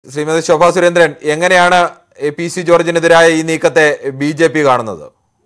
ശ്രീമതി ശോഭാ സുരേന്ദ്രൻ എങ്ങനെയാണ് A P C ജോർജിനെതിരായ ഈ നീക്കത്തെ ബി ജെ പി കാണുന്നത്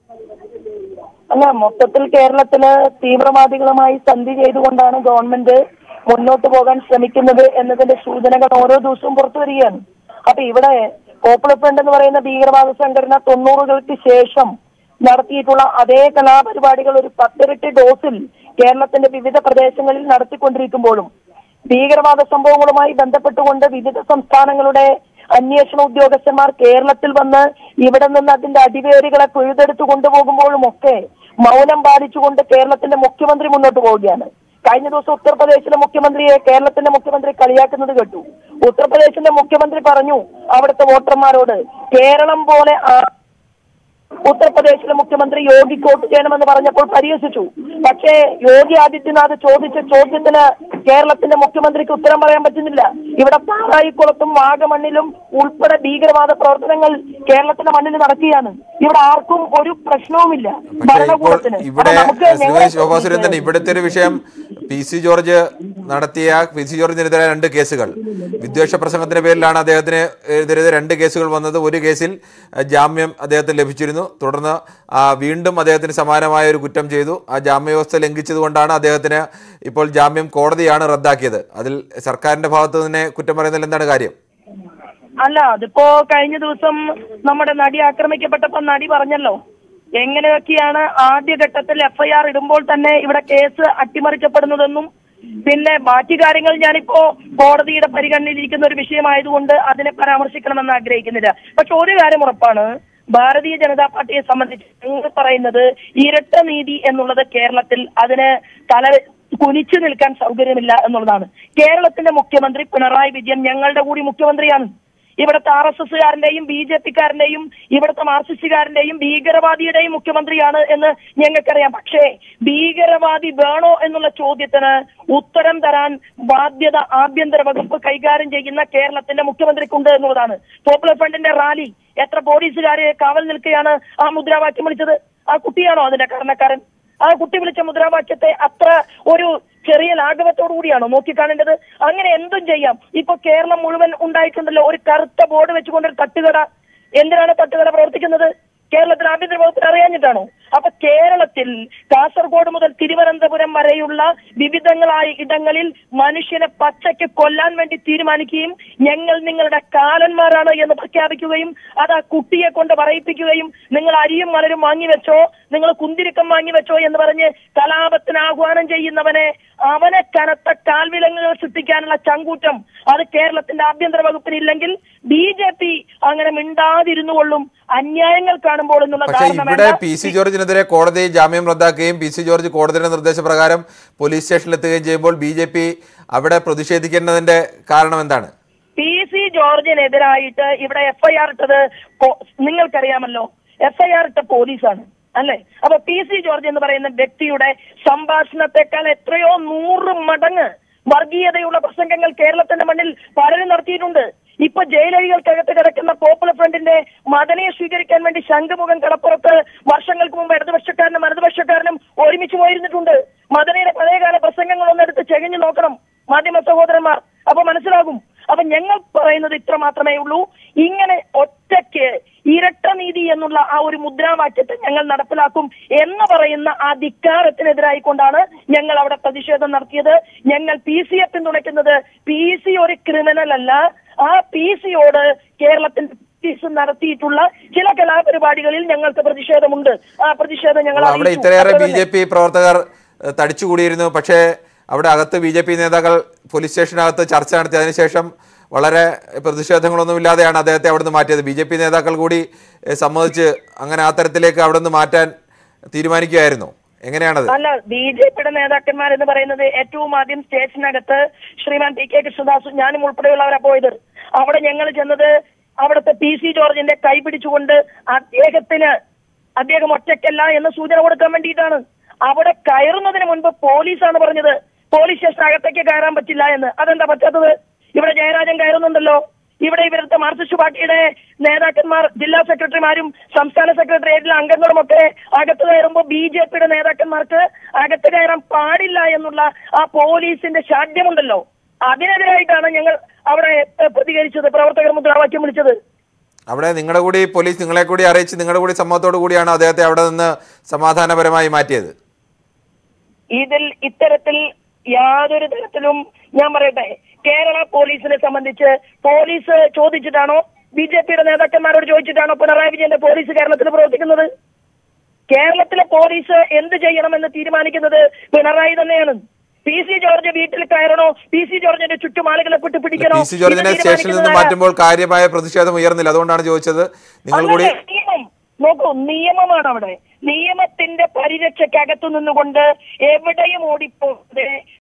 അല്ല മൊത്തത്തിൽ കേരളത്തില് തീവ്രവാദികളുമായി സന്ധി ചെയ്തുകൊണ്ടാണ് ഗവൺമെന്റ് മുന്നോട്ട് പോകാൻ ശ്രമിക്കുന്നത് എന്നതിന്റെ സൂചനകൾ ഓരോ ദിവസവും പുറത്തു വരികയാണ് അപ്പൊ ഇവിടെ പോപ്പുലർ ഫ്രണ്ട് എന്ന് പറയുന്ന ഭീകരവാദ സംഘടന തൊണ്ണൂറുകൾക്ക് ശേഷം നടത്തിയിട്ടുള്ള അതേ കലാപരിപാടികൾ ഒരു പത്തിരട്ടി ഡോസിൽ കേരളത്തിന്റെ വിവിധ പ്രദേശങ്ങളിൽ നടത്തിക്കൊണ്ടിരിക്കുമ്പോഴും ഭീകരവാദ സംഭവങ്ങളുമായി ബന്ധപ്പെട്ടുകൊണ്ട് വിവിധ സംസ്ഥാനങ്ങളുടെ അന്വേഷണ ഉദ്യോഗസ്ഥന്മാർ കേരളത്തിൽ വന്ന് ഇവിടെ നിന്ന് അതിന്റെ അടിവേരുകളെ പിഴുതെടുത്തു കൊണ്ടുപോകുമ്പോഴും ഒക്കെ മൗനം പാലിച്ചുകൊണ്ട് കേരളത്തിന്റെ മുഖ്യമന്ത്രി മുന്നോട്ട് പോവുകയാണ് കഴിഞ്ഞ ദിവസം ഉത്തർപ്രദേശിലെ മുഖ്യമന്ത്രിയെ കേരളത്തിന്റെ മുഖ്യമന്ത്രി കളിയാക്കുന്നത് കേട്ടു ഉത്തർപ്രദേശിന്റെ മുഖ്യമന്ത്രി പറഞ്ഞു അവിടുത്തെ വോട്ടർമാരോട് കേരളം പോലെ ആ ഉത്തർപ്രദേശിലെ മുഖ്യമന്ത്രി യോഗിക്ക് വോട്ട് ചെയ്യണമെന്ന് പറഞ്ഞപ്പോൾ പരിഹസിച്ചു പക്ഷേ യോഗി ആദിത്യനാഥ് ചോദിച്ച ചോദ്യത്തിന് കേരളത്തിന്റെ മുഖ്യമന്ത്രിക്ക് ഉത്തരം പറയാൻ പറ്റുന്നില്ല ഇവിടെ പാറായിക്കുളത്തും വാഗമണ്ണിലും ഉൾപ്പെടെ ഭീകരവാദ പ്രവർത്തനങ്ങൾ കേരളത്തിന്റെ മണ്ണിൽ നടക്കുകയാണ് ഇവിടെ ആർക്കും ഒരു പ്രശ്നവുമില്ല പക്ഷേ ഇപ്പോൾ ഭരണകൂടത്തിന് ഇവിടെ അപ്പൊ നമുക്ക് ശ്രീമതി ഞങ്ങളെ ശോഭാ സുരേന്ദ്രൻ ഇവിടുത്തെ ഒരു വിഷയം പി സി ജോർജ് നടത്തിയ പി സി ജോർജിനെതിരെ രണ്ട് കേസുകൾ വിദ്വേഷ പ്രസംഗത്തിന്റെ പേരിലാണ് അദ്ദേഹത്തിന് എതിരെ രണ്ട് കേസുകൾ വന്നത് ഒരു കേസിൽ അഹ്, ജാമ്യം അദ്ദേഹത്തിന് ലഭിച്ചിരുന്നു തുടർന്ന് ആ, വീണ്ടും അദ്ദേഹത്തിന് സമാനമായ ഒരു കുറ്റം ചെയ്തു ആ ജാമ്യവ്യവസ്ഥ ലംഘിച്ചതുകൊണ്ടാണ് അദ്ദേഹത്തിന് ഇപ്പോൾ ജാമ്യം കോടതിയാണ് റദ്ദാക്കിയത് അതിൽ സർക്കാരിന്റെ ഭാഗത്ത് തന്നെ കുറ്റം പറയുന്നതിൽ എന്താണ് കാര്യം അല്ല അതിപ്പോ കഴിഞ്ഞ ദിവസം നമ്മുടെ നടി ആക്രമിക്കപ്പെട്ടപ്പോ നടി പറഞ്ഞല്ലോ എങ്ങനെയൊക്കെയാണ് ആദ്യഘട്ടത്തിൽ എഫ്ഐആർ ഇടുമ്പോൾ തന്നെ ഇവിടെ കേസ് അട്ടിമറിക്കപ്പെടുന്നതെന്നും പിന്നെ ബാക്കി കാര്യങ്ങൾ ഞാനിപ്പോ കോടതിയുടെ പരിഗണനയിലിരിക്കുന്ന ഒരു വിഷയമായതുകൊണ്ട് അതിനെ പരാമർശിക്കണമെന്ന് ആഗ്രഹിക്കുന്നില്ല പക്ഷെ ഒരു കാര്യം ഉറപ്പാണ് ഭാരതീയ ജനതാ പാർട്ടിയെ സംബന്ധിച്ച് ഞങ്ങൾ പറയുന്നത് ഇരട്ട നീതി എന്നുള്ളത് കേരളത്തിൽ അതിന് തല കുനിച്ചു നിൽക്കാൻ സൗകര്യമില്ല എന്നുള്ളതാണ് കേരളത്തിന്റെ മുഖ്യമന്ത്രി പിണറായി വിജയൻ ഞങ്ങളുടെ കൂടി മുഖ്യമന്ത്രിയാണ് ഇവിടുത്തെ ആർ എസ് എസുകാരന്റെയും ബി ജെ പിക്കാരന്റെയും ഇവിടുത്തെ മാർക്സിസ്റ്റുകാരന്റെയും ഭീകരവാദിയുടെയും മുഖ്യമന്ത്രിയാണ് എന്ന് ഞങ്ങൾക്കറിയാം പക്ഷേ ഭീകരവാദി വേണോ എന്നുള്ള ചോദ്യത്തിന് ഉത്തരം തരാൻ ബാധ്യത ആഭ്യന്തര വകുപ്പ് കൈകാര്യം ചെയ്യുന്ന കേരളത്തിന്റെ മുഖ്യമന്ത്രിക്കുണ്ട് എന്നുള്ളതാണ് പോപ്പുലർ ഫ്രണ്ടിന്റെ റാലി എത്ര പോലീസുകാരെ കാവൽ നിൽക്കുകയാണ് ആ മുദ്രാവാക്യം വിളിച്ചത് ആ കുട്ടിയാണോ അതിന്റെ കാരണക്കാരൻ ആ കുട്ടി വിളിച്ച മുദ്രാവാക്യത്തെ അത്ര ഒരു ചെറിയ ലാഘവത്തോടു കൂടിയാണോ നോക്കിക്കാണേണ്ടത് അങ്ങനെ എന്തും ചെയ്യാം ഇപ്പൊ കേരളം മുഴുവൻ ഉണ്ടായിട്ടുണ്ടല്ലോ ഒരു കറുത്ത ബോർഡ് വെച്ചുകൊണ്ടൊരു തട്ടുകട എന്തിനാണ് തട്ടുകട പ്രവർത്തിക്കുന്നത് കേരളത്തിൽ ആഭ്യന്തര വകുപ്പിന് അറിയാഞ്ഞിട്ടാണോ അപ്പൊ കേരളത്തിൽ കാസർഗോഡ് മുതൽ തിരുവനന്തപുരം വരെയുള്ള വിവിധങ്ങളായ ഇടങ്ങളിൽ മനുഷ്യനെ പച്ചയ്ക്ക് കൊല്ലാൻ വേണ്ടി തീരുമാനിക്കുകയും ഞങ്ങൾ നിങ്ങളുടെ കാലന്മാരാണ് എന്ന് പ്രഖ്യാപിക്കുകയും അത് ആ കുട്ടിയെ കൊണ്ട് പറയിപ്പിക്കുകയും നിങ്ങൾ അരിയും മലരും വാങ്ങിവെച്ചോ നിങ്ങൾ കുന്തിരിക്കം വാങ്ങിവെച്ചോ എന്ന് പറഞ്ഞ് കലാപത്തിന് ആഹ്വാനം ചെയ്യുന്നവനെ അവനെ കനത്ത കാൽവിലങ്ങുകൾ സൃഷ്ടിക്കാനുള്ള ചങ്കൂറ്റം അത് കേരളത്തിന്റെ ആഭ്യന്തര വകുപ്പിനില്ലെങ്കിൽ ബി ജെ പി അങ്ങനെ മിണ്ടാതിരുന്നുകൊള്ളും അന്യായങ്ങൾ കാണുമ്പോൾ എന്നുള്ള പക്ഷേ ധാരണ ഇവിടെ വേണ്ട. പി സി ജോർജിനെതിരെ കോടതി ജാമ്യം റദ്ദാക്കുകയും പി സി ജോർജ് കോടതിയുടെ നിർദ്ദേശപ്രകാരം പോലീസ് സ്റ്റേഷനിലെത്തുകയും ചെയ്യുമ്പോൾ ബി ജെ പി അവിടെ പ്രതിഷേധിക്കേണ്ടതിന്റെ കാരണം എന്താണ് പി സി ജോർജിനെതിരായിട്ട് ഇവിടെ എഫ്ഐആർ ഇട്ടത് കോ- നിങ്ങൾക്കറിയാമല്ലോ എഫ്ഐആർ ഇട്ട പോലീസാണ് അല്ലെ അപ്പൊ പി സി ജോർജ് എന്ന് പറയുന്ന വ്യക്തിയുടെ സംഭാഷണത്തെക്കാൾ എത്രയോ നൂറ് മടങ്ങ് വർഗീയതയുള്ള പ്രസംഗങ്ങൾ കേരളത്തിന്റെ മണ്ണിൽ പലരും നടത്തിയിട്ടുണ്ട് ഇപ്പൊ ജയിലഴികൾക്കകത്ത് കിടക്കുന്ന പോപ്പുലർ ഫ്രണ്ടിന്റെ മദനയെ സ്വീകരിക്കാൻ വേണ്ടി ശംഖുമുഖം കടപ്പുറത്ത് വർഷങ്ങൾക്ക് മുമ്പ് ഇടതുപക്ഷക്കാരനും വലതുപക്ഷക്കാരനും ഒരുമിച്ച് പോയിരുന്നിട്ടുണ്ട് മദനയുടെ പഴയകാല പ്രസംഗങ്ങൾ ഒന്നെടുത്ത് ചെകഞ്ഞു നോക്കണം മാധ്യമ സഹോദരന്മാർ അപ്പൊ മനസ്സിലാകും അപ്പൊ ഞങ്ങൾ പറയുന്നത് ഇത്ര മാത്രമേ ഉള്ളൂ ഇങ്ങനെ ഒറ്റയ്ക്ക് ഇരട്ട നീതി എന്നുള്ള ആ ഒരു മുദ്രാവാക്യത്തെ ഞങ്ങൾ നടപ്പിലാക്കും എന്ന് പറയുന്ന ആ ധിക്കാരത്തിനെതിരായിക്കൊണ്ടാണ് ഞങ്ങൾ അവിടെ പ്രതിഷേധം നടത്തിയത് ഞങ്ങൾ പി സിയെ പിന്തുണയ്ക്കുന്നത് പി സി ഒരു ക്രിമിനൽ അല്ല ആ പി സിയോട് കേരളത്തിന്റെ പോലീസ് നടത്തിയിട്ടുള്ള ചില കലാപരിപാടികളിൽ ഞങ്ങൾക്ക് പ്രതിഷേധമുണ്ട് ആ പ്രതിഷേധം ഞങ്ങൾ അവിടെ അറിയിച്ചു. ഇത്രയേറെ അത്ര ബി തന്നെ. ജെ പി പ്രവർത്തകർ ഏഹ്, തടിച്ചുകൂടിയിരുന്നു പക്ഷേ അവിടെ അകത്ത് ബി ജെ പി നേതാക്കൾ പോലീസ് സ്റ്റേഷനകത്ത് ചർച്ച നടത്തി അതിനുശേഷം വളരെ പ്രതിഷേധങ്ങളൊന്നുമില്ലാതെയാണ് അദ്ദേഹത്തെ അവിടെ നിന്ന് മാറ്റിയത് ബി ജെ പി നേതാക്കൾ കൂടി ഏഹ്, സമ്മതിച്ച് അങ്ങനെ ആ തരത്തിലേക്ക് അവിടെ നിന്ന് മാറ്റാൻ തീരുമാനിക്കുകയായിരുന്നു എങ്ങനെയാണത് അല്ല ബി ജെ പിയുടെ നേതാക്കന്മാർ എന്ന് പറയുന്നത് ഏറ്റവും ആദ്യം സ്റ്റേഷനകത്ത് ശ്രീമാൻ ടി കെ കൃഷ്ണദാസും ഞാനും ഉൾപ്പെടെയുള്ളവരാ പോയത് അവിടെ ഞങ്ങൾ ചെന്നത് അവിടുത്തെ പി സി ജോർജിന്റെ കൈ പിടിച്ചുകൊണ്ട് അദ്ദേഹത്തിന് അദ്ദേഹം ഒറ്റയ്ക്കല്ല എന്ന് സൂചന കൊടുക്കാൻ വേണ്ടിയിട്ടാണ് അവിടെ കയറുന്നതിന് മുൻപ് പോലീസാണ് പറഞ്ഞത് പോലീസ് സ്റ്റേഷൻ അകത്തേക്ക് കയറാൻ പറ്റില്ല എന്ന് അതെന്താ പറ്റാത്തത് ഇവിടെ ജയരാജൻ കയറുന്നുണ്ടല്ലോ ഇവിടെ ഇവരുടെ മാർക്സിസ്റ്റ് പാർട്ടിയുടെ നേതാക്കന്മാർ ജില്ലാ സെക്രട്ടറിമാരും സംസ്ഥാന സെക്രട്ടേറിയറ്റിലെ അംഗങ്ങളും ഒക്കെ അകത്ത് കയറുമ്പോൾ ബി ജെ പിയുടെ നേതാക്കന്മാർക്ക് അകത്ത് കയറാൻ പാടില്ല എന്നുള്ള ആ പോലീസിന്റെ ശാഠ്യമുണ്ടല്ലോ അതിനെതിരായിട്ടാണ് ഞങ്ങൾ അവിടെ ഏഹ്, പ്രതികരിച്ചത് പ്രവർത്തകർ മുദ്രാവാക്യം വിളിച്ചത് അവിടെ നിങ്ങളുടെ കൂടി പോലീസ് നിങ്ങളെ കൂടി അറിയിച്ച് നിങ്ങളുടെ കൂടി സമ്മതത്തോടു കൂടിയാണ് അദ്ദേഹത്തെ അവിടെ നിന്ന് സമാധാനപരമായി മാറ്റിയത് ഇതിൽ ഇത്തരത്തിൽ യാതൊരു തരത്തിലും ഞാൻ പറയട്ടെ കേരള പോലീസിനെ സംബന്ധിച്ച് പോലീസ് ചോദിച്ചിട്ടാണോ ബി ജെ പിയുടെ നേതാക്കന്മാരോട് ചോദിച്ചിട്ടാണോ പിണറായി വിജയന്റെ പോലീസ് കേരളത്തിൽ പ്രവർത്തിക്കുന്നത് കേരളത്തിലെ പോലീസ് എന്ത് ചെയ്യണമെന്ന് തീരുമാനിക്കുന്നത് പിണറായി തന്നെയാണ് പി സി ജോർജ് വീട്ടിൽ കയറണോ പി സി ജോർജിന്റെ ചുറ്റും ആളുകളെ കൂട്ടി പിടിക്കണോ പി സി ജോർജിനെ ഇത് സ്റ്റേഷനിൽ നിന്ന് തീരുമാനിക്കുന്നത് മാറ്റുമ്പോൾ കാര്യമായ പ്രതിഷേധം ഉയർന്നില്ല അതുകൊണ്ടാണ് ചോദിച്ചത് നിങ്ങൾ കൂടി അല്ലല്ല, നിയമം നോക്കൂ നിയമമാണ് അവിടെ നിയമത്തിന്റെ പരിരക്ഷയ്ക്കകത്തു നിന്നുകൊണ്ട് എവിടെയും ഓടിപ്പോകാതെ